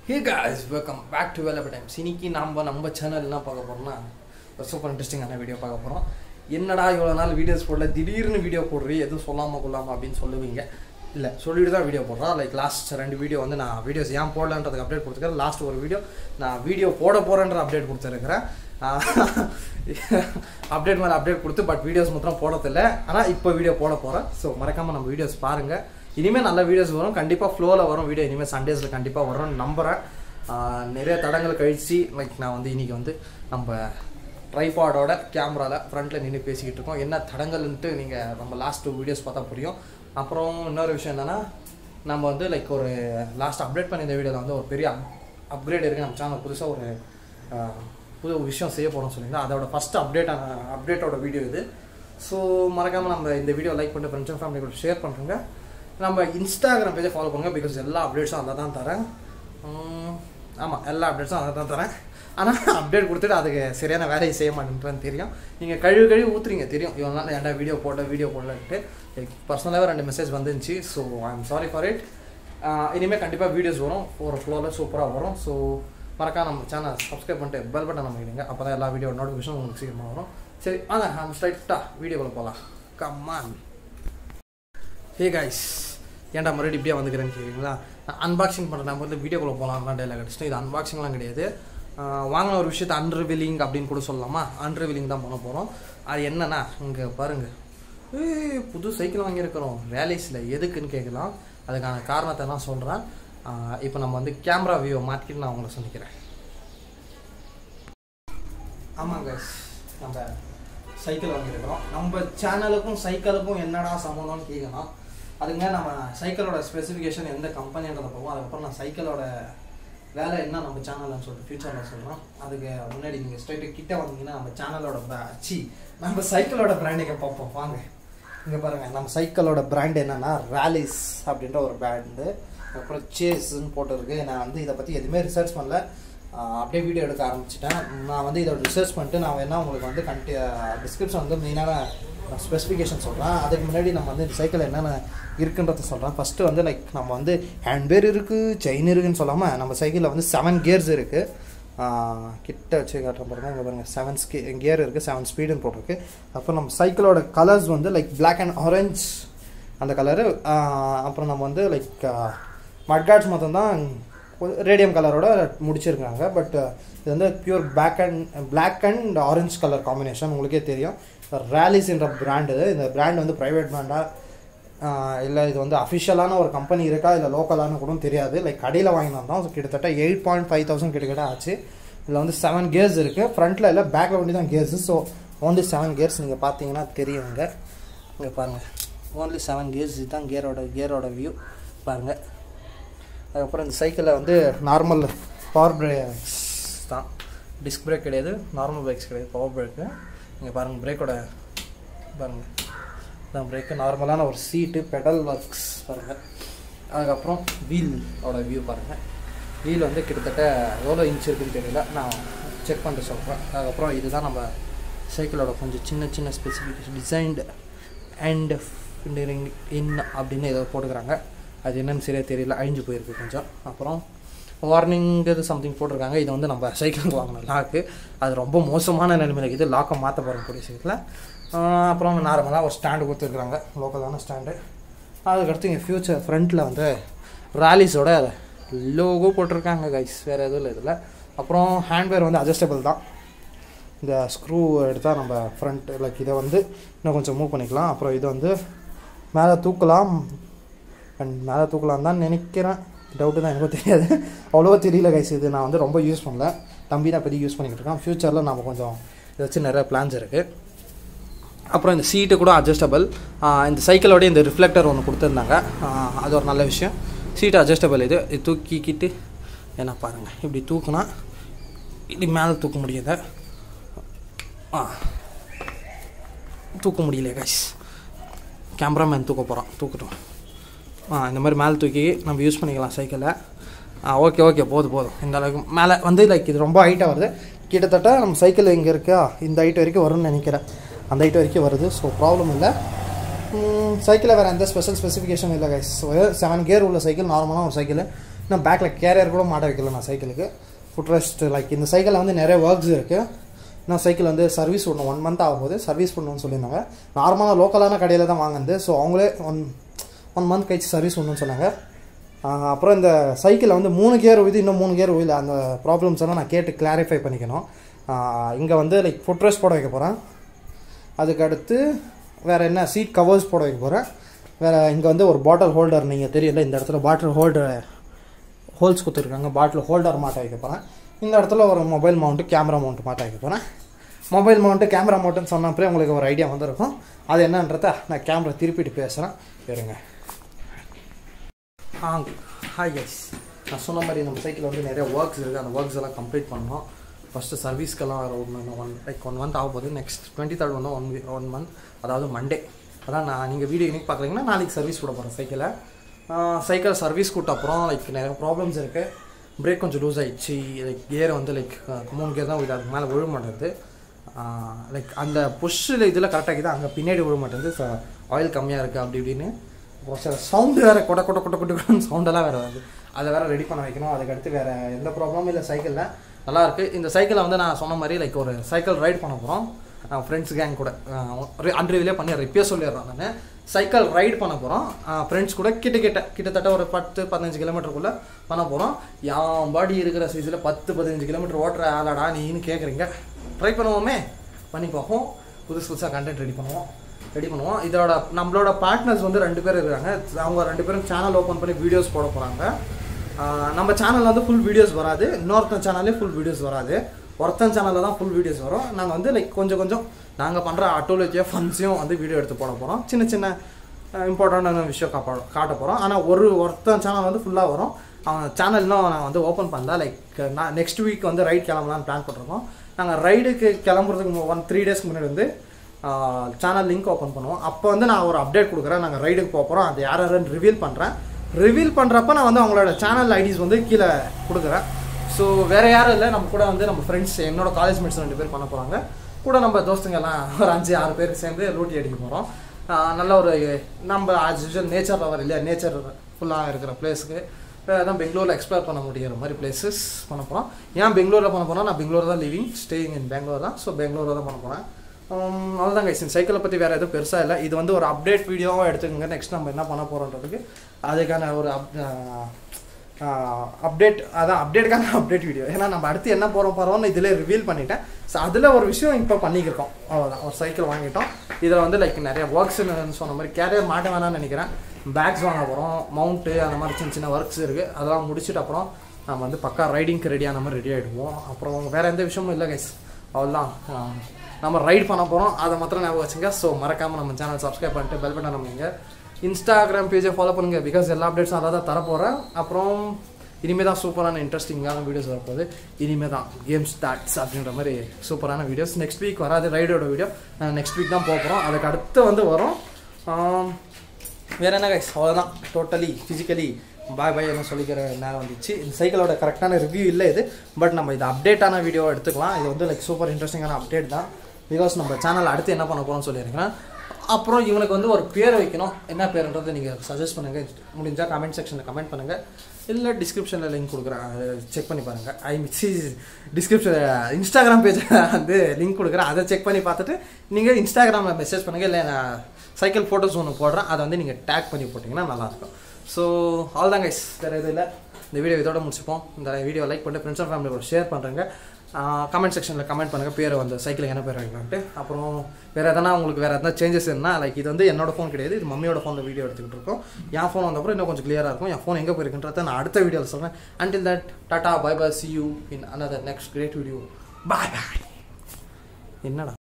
hey guys welcome back to Vel times இன்னைக்கு நம்ம நம்ம சேனல் என்ன பார்க்க போறோம்னா ஒரு சூப்பர் இன்ட்ரெஸ்டிங்கான வீடியோ பார்க்க போகிறோம் என்னடா இவ்வளோ நாள் வீடியோஸ் போடல திடீர்னு வீடியோ போடுறீ எதுவும் சொல்லாமல் கொள்ளாமல் அப்படின்னு சொல்லுவீங்க இல்லை சொல்லிட்டு தான் வீடியோ போடுறோம் லைக் லாஸ்ட் ரெண்டு வீடியோ வந்து நான் வீடியோஸ் ஏன் போடலன்றதுக்கு அப்டேட் கொடுத்துருக்கேன் லாஸ்ட் ஒரு வீடியோ நான் வீடியோ போட போகிறேன்ற அப்டேட் கொடுத்துருக்கிறேன் அப்டேட் மேலே அப்டேட் கொடுத்து பட் வீடியோஸ் மாத்திரம் போடுறதில்ல ஆனால் இப்போ வீடியோ போட போகிறேன் ஸோ மறக்காமல் நம்ம வீடியோஸ் பாருங்கள் இனிமேல் நல்ல வீடியோஸ் வரும் கண்டிப்பாக ஃப்ளோவில் வரும் வீடியோ இனிமேல் சண்டேஸில் கண்டிப்பாக வரும்னு நம்புகிறேன் ஆஹ் நிறைய தடங்கள் கழிச்சு லைக் நான் வந்து இன்றைக்கி வந்து நம்ம ட்ரைபாடோட கேமராவில் ஃப்ரண்ட்டில் நின்று பேசிக்கிட்டு இருக்கோம் என்ன தடங்கள்ன்ட்டு நீங்கள் நம்ம லாஸ்ட் டூ வீடியோஸ் பார்த்தா புரியும் அப்புறம் இன்னொரு விஷயம் என்னென்னா நம்ம வந்து லைக் ஒரு லாஸ்ட் அப்டேட் பண்ணி இந்த வீடியோவில் வந்து ஒரு பெரிய அப்கிரேட் இருக்குது நம்ம சேனல் புதுசாக ஒரு ஆஹ், புது விஷயம் செய்ய போகிறோம்னு சொல்லியிருந்தேன் அதோட ஃபஸ்ட் அப்டேட்டான அப்டேட்டோட வீடியோ இது ஸோ மறக்காமல் நம்ம இந்த வீடியோ லைக் பண்ணிட்டு ஃப்ரெண்ட்ஸ் அண்ட் ஃபேமிலி கூட ஷேர் பண்ணுறேங்க நம்ம இன்ஸ்டாகிராம் பேஜை ஃபாலோ பண்ணுங்க பிகாஸ் எல்லா அப்டேட்ஸும் அதை தான் தரேன் ஆமாம் எல்லா அப்டேட்ஸும் அதை தான் தரேன் ஆனால் அப்டேட் கொடுத்துட்டு அதுக்கு சரியான வேலையை செய்ய மாட்டேன்றேன்னு தெரியும் நீங்கள் கழுவி கழுவி ஊற்றுறீங்க தெரியும் இவ்வளோ நாள் ஏன்டா வீடியோ போட வீடியோ போடலன்ட்டு பர்சனலாகவே ரெண்டு மெசேஜ் வந்துருந்துச்சு so I am sorry for it இனிமேல் கண்டிப்பாக வீடியோஸ் வரும் ஒரு ஃப்ளோவில் சூப்பராக வரும் ஸோ மறக்காம நம்ம சேனல் சப்ஸ்கிரைப் பண்ணிட்டு பெல் பட்டன் நம்ம இடுங்க அப்போ தான் எல்லா வீடியோ நோட்டிஃபிகேஷன் உங்களுக்கு சீக்கிரமாக வரும் சரி வாங்க நம்ம ஸ்ட்ரைட்டாக வீடியோக்குள்ள போகலாம் கம்மான் ஹே கைஸ் ஏன்டா மறுபடியும் இப்படியே வந்துக்கிறேன்னு கேட்குறீங்களா அன்பாக்சிங் பண்ணுற நம்ம வந்து வீடியோக்குள்ளே போகலாம்லாம் டைலாக் அடிச்சிட்டு இது அன்பாக்சிங்லாம் கிடையாது ஆஹ் வாங்கின ஒரு விஷயத்தை அன்ரிவிலிங் அப்படின்னு கூட சொல்லலாமா அன்ரிவிலிங் தான் பண்ண போகிறோம் அது என்னன்னா இங்கே பாருங்கள் ஏய் புது சைக்கிள் வாங்கியிருக்கிறோம் வேலைஸில் எதுக்குன்னு கேட்கலாம் அதுக்கான காரணத்தை நான் சொல்கிறேன் இப்போ நம்ம வந்து கேமரா வியூவை மாற்றிக்கிட்டு நான் உங்களை சந்திக்கிறேன் ஆமாங்க நம்ம சைக்கிள் வாங்கியிருக்கிறோம் நம்ம சேனலுக்கும் சைக்கிளுக்கும் என்னடா சம்மந்தம்னு கேட்கணும் அதுங்க நம்ம சைக்கிளோட ஸ்பெசிஃபிகேஷன் எந்த கம்பெனின்றத போவோம் அதுக்கப்புறம் நான் சைக்கிளோட வேலை என்ன நம்ம சேனல்னு சொல்லிட்டு ஃபியூச்சரில் சொல்கிறோம் அதுக்கு முன்னாடி நீங்கள் ஸ்ட்ரைட்டு கிட்ட வந்தீங்கன்னா நம்ம சேனலோட சி நம்ம சைக்கிளோட பிராண்டிங்கை பார்ப்போம் வாங்க இங்கே பாருங்கள் நம்ம சைக்கிளோட பிராண்ட் என்னன்னா ராலிஸ் அப்படின்ற ஒரு பிராண்டு அப்புறம் சேஸ்ன்னு போட்டிருக்கு நான் வந்து இதை பற்றி எதுவுமே ரிசர்ச் பண்ணல ஆஹ் அப்படியே வீடியோ எடுக்க ஆரம்பிச்சிட்டேன் நான் வந்து இதோட ரிசர்ச் பண்ணிட்டு நான் வேணா உங்களுக்கு வந்து கண்டி டிஸ்கிரிப்ஷன் வந்து மெயினான ஸ்பெசிஃபிகேஷன் சொல்கிறேன் அதுக்கு முன்னாடி நம்ம வந்து இந்த சைக்கிள் என்னென்ன இருக்குன்றத சொல்கிறேன் ஃபஸ்ட்டு வந்து லைக் நம்ம வந்து ஹேண்ட் பேர் இருக்குது செயின் இருக்குன்னு சொல்லாமல் நம்ம சைக்கிளில் வந்து செவன் கியர்ஸ் இருக்குது கிட்ட வச்சு காட்டுற பாருங்க இங்கே பாருங்க செவன் ஸ்கே கியர் இருக்குது செவன் ஸ்பீடுன்னு போட்டிருக்கு அப்புறம் நம்ம சைக்கிளோட கலர்ஸ் வந்து லைக் Black அண்ட் ஆரஞ்ச் அந்த கலரு அப்புறம் நம்ம வந்து லைக் மட்காட்ஸ் மொத்தம் தான் ரேடியம் கலரோட முடிச்சிருக்காங்க பட் இது வந்து pure black and black and orange colour combination உங்களுக்கே தெரியும் ரேலிஸ்ன்ற பிராண்டு இந்த பிராண்ட் வந்து ப்ரைவேட் பிராண்டாக இல்லை இது வந்து அஃபிஷியலான ஒரு கம்பெனி இருக்கா இல்லை லோக்கலானு கூட தெரியாது லைக் கடையில் வாங்கினா தான் கிட்டத்தட்ட எயிட் பாயிண்ட் ஃபைவ் தௌசண்ட் கிட்டத்தட்ட ஆச்சு இதில் வந்து செவன் கியர்ஸ் இருக்குது ஃப்ரண்ட்டில் இல்லை பேக்கில் ஒண்டி தான் gears so only seven gears நீங்கள் பார்த்தீங்கன்னா தெரியுங்க இங்கே பாருங்கள் ஓன்லி செவன் கியர்ஸ் இதுதான் கியரோட கியரோட வியூ பாருங்கள் அதுக்கப்புறம் இந்த சைக்கிளில் வந்து நார்மல் பவர் பிரேக்ஸ் தான் டிஸ்க் பிரேக் கிடையாது நார்மல் பிரேக்ஸ் கிடையாது பவர் பிரேக்கு இங்கே பாருங்கள் பிரேக்கோட பாருங்கள் இதான் பிரேக்கு நார்மலான ஒரு சீட்டு பெடல் ஒர்க்ஸ் பாருங்கள் அதுக்கப்புறம் வீலோட வியூ பாருங்கள் வீல் வந்து கிட்டத்தட்ட எவ்வளோ இன்ச் இருக்குன்னு தெரியல நான் செக் பண்ணிட்டு சொல்கிறேன் அதுக்கப்புறம் இதுதான் நம்ம சைக்கிளோட கொஞ்சம் சின்ன சின்ன specification designed and fendering in அப்படின்னு ஏதோ போட்டுக்கிறாங்க அது என்னன்னு சரியாக தெரியல அழிஞ்சு போயிருக்கு கொஞ்சம் அப்புறம் வார்னிங்கிறது சம்திங் போட்டிருக்காங்க இது வந்து நம்ம சைக்கிளுக்கு வாங்கின லாக்கு அது ரொம்ப மோசமான நிலைமையில் இருக்குது லாக்கை மாற்ற போகிறோம் கூடிய சீக்கிரத்தில் அப்புறம் நார்மலாக ஒரு ஸ்டாண்டு கொடுத்துருக்குறாங்க லோக்கலான ஸ்டாண்டு அதுக்கடுத்து இங்கே ஃப்யூச்சர் ஃப்ரண்ட்டில் வந்து ராலிஸோட லோகோ போட்டிருக்காங்க கைஸ் வேறு எதுவும் இல்லை இதில் அப்புறம் ஹேண்ட்வேர் வந்து அட்ஜஸ்டபிள் தான் இந்த ஸ்க்ரூ எடுத்தால் நம்ம ஃப்ரண்ட் லைக் இதை வந்து இன்னும் கொஞ்சம் மூவ் பண்ணிக்கலாம் அப்புறம் இது வந்து மேலே தூக்கலாம் அண்ட் மேலே தூக்கலாம் தான் நினைக்கிறேன் டவுட்டு தான் எனக்கும் தெரியாது அவ்வளோவா தெரியல கைஸ் இது நான் வந்து ரொம்ப யூஸ் பண்ணல தம்பி தான் பெரிய யூஸ் பண்ணிக்கிட்டு இருக்கான் ஃப்யூச்சரில் நம்ம கொஞ்சம் இதை வச்சு நிறைய பிளான்ஸ் இருக்குது அப்புறம் இந்த சீட்டு கூட அட்ஜஸ்டபிள் இந்த சைக்கிளோட இந்த ரிஃப்ளெக்டர் ஒன்று கொடுத்துருந்தாங்க ஆஹ் அது ஒரு நல்ல விஷயம் சீட்டு அட்ஜஸ்டபிள் இது இது தூக்கிக்கிட்டு என்ன பாருங்கள் இப்படி தூக்குனா இப்படி மேலே தூக்க முடியுது ஆ தூக்க முடியல கைஸ் கேமராமேன் தூக்க போகிறான் தூக்கட்டும் ஆ இந்த மாதிரி மேலே தூக்கி நம்ம யூஸ் பண்ணிக்கலாம் சைக்கிளை ஆ ஓகே ஓகே போதும் போதும் இந்த அளவுக்கு மேலே வந்து லைக் இது ரொம்ப ஹைட்டாக வருது கிட்டத்தட்ட நம்ம சைக்கிள் இங்கே இருக்கா இந்த ஹைட் வரைக்கும் வரும்னு நினைக்கிறேன் அந்த ஹைட் வரைக்கும் வருது ஸோ ப்ராப்ளம் இல்லை சைக்கிளில் வேறு எந்த ஸ்பெஷல் ஸ்பெசிஃபிகேஷன் இல்லை கைஸ் செவன் கியர் உள்ள சைக்கிள் நார்மலான ஒரு சைக்கிள் இன்னும் பேக்கில் கேரியர் கூட மாட்ட வைக்கல நான் சைக்கிளுக்கு ஃபுட் ரெஸ்ட் லைக் இந்த சைக்கிளில் வந்து நிறைய ஒர்க்ஸ் இருக்குது நான் சைக்கிள் வந்து சர்வீஸ் பண்ணணும் ஒன் மந்த் ஆகும்போது சர்வீஸ் பண்ணணும்னு சொல்லியிருந்தாங்க நார்மலாக லோக்கலான கடையில் தான் வாங்குனது ஸோ அவங்களே ஒன் ஒன் மந்த் கழிச்சு சர்வீஸ் பண்ணணும்னு சொன்னாங்க ஆஹ் அப்புறம் இந்த சைக்கிளில் வந்து மூணு கியர் உயிது இன்னும் மூணு கியர் உயில அந்த ப்ராப்ளம்ஸ் எல்லாம் நான் கேட்டு கிளாரிஃபை பண்ணிக்கணும் இங்கே வந்து லைக் ஃபுட் ரெஸ்ட் போட வைக்க போகிறேன் அதுக்கு அடுத்து வேறு என்ன சீட் கவர்ஸ் போட வைக்க போகிறேன் வேறு இங்கே வந்து ஒரு பாட்டில் ஹோல்டர் நீங்கள் தெரியல இந்த இடத்துல பாட்டில் ஹோல்டர் ஹோல்ஸ் கொடுத்துருக்காங்க பாட்டில் ஹோல்டர் மாட்ட வைக்க போகிறேன் இந்த இடத்துல ஒரு மொபைல் மவுண்ட்டு கேமரா மவுண்ட்டு மாட்ட வைக்க போகிறேன் மொபைல் மவுண்ட்டு கேமரா மவுண்ட்டுன்னு சொன்ன அப்புறம் உங்களுக்கு ஒரு ஐடியா வந்திருக்கும் அது என்னன்றத நான் கேமரா திருப்பிட்டு பேசுகிறேன் இருங்க ஆ ஹாய் எஸ் நான் சொன்ன மாதிரி நம்ம சைக்கிள் வந்து நிறைய ஒர்க்ஸ் இருக்குது அந்த ஒர்க்ஸ் எல்லாம் கம்ப்ளீட் பண்ணோம் ஃபஸ்ட்டு சர்வீஸ்க்கெல்லாம் வர ஒன்று ஒன் லைக் ஒன் மந்த் ஆக போகுது நெக்ஸ்ட் டுவெண்ட்டி தேர்ட் வந்து ஒன் ஒன் மந்த் அதாவது மண்டே அதான் நான் நீங்கள் வீடியோ இன்னைக்கு பார்க்குறீங்கன்னா நாளைக்கு சர்வீஸ் விட போகிறேன் சைக்கிளை சைக்கிள் சர்வீஸ் கூட்ட அப்புறம் லைக் நிறைய ப்ராப்ளம்ஸ் இருக்குது பிரேக் கொஞ்சம் லூஸ் ஆயிடுச்சு லைக் கியர் வந்து லைக் மூணு கியர் தான் விழுது அதுக்கு மேலே விழ மாட்டேங்குது லைக் அந்த புஷ்ஷில் இதில் கரெக்டாக இருக்குது அங்கே பின்னாடி விழ மாட்டேங்குது ஆயில் கம்மியாக இருக்குது அப்படி இப்படின்னு அப்புறம் சில சவுண்டு வேறு கொட கொட கொட கொட கொடன்னு சவுண்டெல்லாம் வேறு வருது அதை வேறு ரெடி பண்ண வைக்கணும் அதுக்கடுத்து வேறு எந்த ப்ராப்ளமும் இல்லை சைக்கிளில் நல்லா இருக்கு இந்த சைக்கிளை வந்து நான் சொன்ன மாதிரி லைக் ஒரு சைக்கிள் ரைட் பண்ண போகிறோம் ஃப்ரெண்ட்ஸ் கேங் கூட அன்ரிவிலே பண்ணி ரிப்பேர் சொல்லிடுறேன் நான் சைக்கிள் ரைட் பண்ண போகிறோம் ஃப்ரெண்ட்ஸ் கூட கிட்ட கிட்ட கிட்டத்தட்ட ஒரு பத்து பதினஞ்சு கிலோமீட்டருக்குள்ளே பண்ண போகிறோம் என் பாடி இருக்கிற சைஸில் பத்து பதினஞ்சு கிலோமீட்டர் ஓட்டுற ஆளாடா நீன்னு கேட்குறீங்க ட்ரை பண்ணுவோமே பண்ணி பார்ப்போம் புதுசு புதுசாக கண்டென்ட் ரெடி பண்ணுவோம் ரெடி பண்ணுவோம் இதோட நம்மளோட பார்ட்னர்ஸ் வந்து ரெண்டு பேர் இருக்காங்க அவங்க ரெண்டு பேரும் சேனல் ஓப்பன் பண்ணி வீடியோஸ் போட போகிறாங்க நம்ம சேனலில் வந்து ஃபுல் வீடியோஸ் வராது இன்னொருத்தன் சேனல்லே ஃபுல் வீடியோஸ் வராது ஒருத்தன் சேனலில் தான் ஃபுல் வீடியோஸ் வரும் நாங்கள் வந்து லைக் கொஞ்சம் கொஞ்சம் நாங்கள் பண்ணுற அட்டோலஜியாக ஃபன்ஸையும் வந்து வீடியோ எடுத்து போட போகிறோம் சின்ன சின்ன இம்பார்ட்டண்டான விஷயம் காப்பா காட்ட போகிறோம் ஆனால் ஒரு ஒருத்தன் சேனல் வந்து ஃபுல்லாக வரும் அவன் சேனல் இன்னும் நான் வந்து ஓப்பன் பண்ணல லைக் நான் நெக்ஸ்ட் வீக் வந்து ரைட் கிளம்பலான்னு பிளான் பண்ணிருக்கோம் நாங்கள் ரைடுக்கு கிளம்புறதுக்கு ஒன் த்ரீ டேஸ்க்கு முன்னாடி வந்து சேனல் லிங்க் ஓப்பன் பண்ணுவோம் அப்போ வந்து நான் ஒரு அப்டேட் கொடுக்குறேன் நாங்கள் ரைடுக்கு போக போகிறோம் அது யார் யாருன்னு ரிவீல் பண்ணுறேன் ரிவீல் பண்ணுறப்ப நான் வந்து அவங்களோட சேனல் ஐடிஸ் வந்து கீழே கொடுக்குறேன் ஸோ வேறு யாரும் இல்லை நம்ம கூட வந்து நம்ம ஃப்ரெண்ட்ஸ் என்னோட காலேஜ் மேட்ஸ் ரெண்டு பேர் பண்ண போகிறாங்க கூட நம்ம தோஸ்துங்கெல்லாம் ஒரு அஞ்சு ஆறு பேர் சேர்ந்து லூட்டி அடிக்க போகிறோம் நல்ல ஒரு நம்ம ஆஸ் யூஷுவல் நேச்சர் லவர் இல்லையா நேச்சர் ஃபுல்லாக இருக்கிற பிளேஸுக்கு தான் பெங்களூரில் எக்ஸ்ப்ளோர் பண்ண முடியிற மாதிரி பிளேசஸ் பண்ண போகிறோம் ஏன் பெங்களூரில் பண்ண போனால் நான் பெங்களூர் தான் லிவிங் ஸ்டேயிங் இன் பெங்களூர் தான் ஸோ பெங்களூரில் தான் பண்ண போகிறேன் அவ்வளோதான் கைஸ் இந்த சைக்கிளை பற்றி வேறு எதுவும் பெருசாக இல்லை இது வந்து ஒரு அப்டேட் வீடியோவாக எடுத்துக்கோங்க நெக்ஸ்ட் நம்ம என்ன பண்ண போகிறோன்றதுக்கு அதுக்கான ஒரு அப் அப்டேட் அதான் அப்டேட்டுக்கான அப்டேட் வீடியோ ஏன்னா நம்ம அடுத்து என்ன போகிறோம் போகிறோம்னு இதில் ரிவீல் பண்ணிட்டேன் ஸோ அதில் ஒரு விஷயம் இப்போ பண்ணிக்கிருக்கோம் அவ்வளோதான் ஒரு சைக்கிள் வாங்கிட்டோம் இதில் வந்து லைக் நிறைய ஒர்க்ஸ்ன்னு சொன்ன மாதிரி கேரியர் மாட்ட வேணாம்னு நினைக்கிறேன் பேக்ஸ் வாங்க போகிறோம் மவுண்ட்டு அந்த மாதிரி சின்ன சின்ன ஒர்க்ஸ் இருக்குது அதெல்லாம் முடிச்சுட்டு அப்புறம் நம்ம வந்து பக்கா ரைடிங்க்கு ரெடியான மாதிரி ரெடி ஆகிடுவோம் அப்புறம் வேறு எந்த விஷயமும் இல்லை கைஸ் அவ்வளோதான் நம்ம ரைட் பண்ண போகிறோம் அதை மாத்திரம் ஞாபகம் வச்சுங்க ஸோ மறக்காமல் நம்ம சேனல் சப்ஸ்கிரைப் பண்ணிட்டு பெல் பட்டன் நம்பிங்க இன்ஸ்டாகிராம் பேஜை ஃபாலோ பண்ணுங்க பிகாஸ் எல்லா அப்டேட்ஸும் அதை தான் தரப்போகிறேன் அப்புறம் இனிமேல் தான் சூப்பரான இன்ட்ரெஸ்டிங்கான வீடியோஸ் வரப்போகுது இனிமேல் தான் கேம் ஸ்டார்ட்ஸ் அப்படின்ற மாதிரி சூப்பரான வீடியோஸ் நெக்ஸ்ட் வீக் வராது ரைடோட வீடியோ நெக்ஸ்ட் வீக் தான் போக போகிறோம் அதுக்கு அடுத்து வந்து வரும் வேறு என்ன கைஸ் அவ்வளோதான் டோட்டலி ஃபிசிக்கலி பாய் பாய் என்ன சொல்லிக்கிற நேரம் வந்துச்சு இந்த சைக்கிளோட கரெக்டான ரிவ்யூ இல்லை இது பட் நம்ம இது அப்டேட்டான வீடியோ எடுத்துக்கலாம் இது வந்து லைக் சூப்பர் இன்ட்ரெஸ்டிங்கான அப்டேட் தான் பிகாஸ் நம்ம சேனல் அடுத்து என்ன பண்ண போகிறோம்னு சொல்லியிருக்கிறேன் அப்புறம் இவனுக்கு வந்து ஒரு பேர் வைக்கணும் என்ன பேருன்றதை நீங்கள் சஜஸ்ட் பண்ணுங்கள் முடிஞ்சால் கமெண்ட் செக்ஷனில் கமெண்ட் பண்ணுங்கள் இல்லை டிஸ்கிரிப்ஷனில் லிங்க் கொடுக்குறேன் செக் பண்ணி பாருங்கள் ஐ மிக்சி டிஸ்கிரிப்ஷன் இன்ஸ்டாகிராம் பேஜில் வந்து லிங்க் கொடுக்குறேன் அதை செக் பண்ணி பார்த்துட்டு நீங்கள் இன்ஸ்டாகிராமில் மெசேஜ் பண்ணுங்கள் இல்லை நான் சைக்கிள் ஃபோட்டோஸ் ஒன்று போடுறேன் அதை வந்து நீங்கள் டேக் பண்ணி போட்டிங்கன்னா நல்லாயிருக்கும் ஸோ ஆல் தான் கைஸ் வேறு எதுவும் இல்லை இந்த வீடியோ இதோட முடிச்சுப்போம் இந்த வீடியோ லைக் பண்ணிட்டு ஃப்ரெண்ட்ஸ் அண்ட் ஃபேமிலியோட ஷேர் பண்ணுறேங்க கமெண்ட் செக்ஷனில் கமெண்ட் பண்ணுங்கள் பேர் வந்து சைக்கிளுக்கு என்ன பேர் வைக்கலான்ட்டு அப்புறம் வேறு எதனா உங்களுக்கு வேறு எதனா சேஞ்சஸ் இருந்தால் லைக் இது வந்து என்னோட ஃபோன் கிடையாது இது மம்மியோட ஃபோனில் வீடியோ எடுத்துக்கிட்டு இருக்கோம் என் ஃபோன் வந்தப்பறம் இன்னும் கொஞ்சம் கிளியராக இருக்கும் என் ஃபோன் எங்கே போயிருக்குன்றத நான் அடுத்த வீடியோவில் சொல்கிறேன் until that tata bye bye see you in another next great video bye bye என்னடா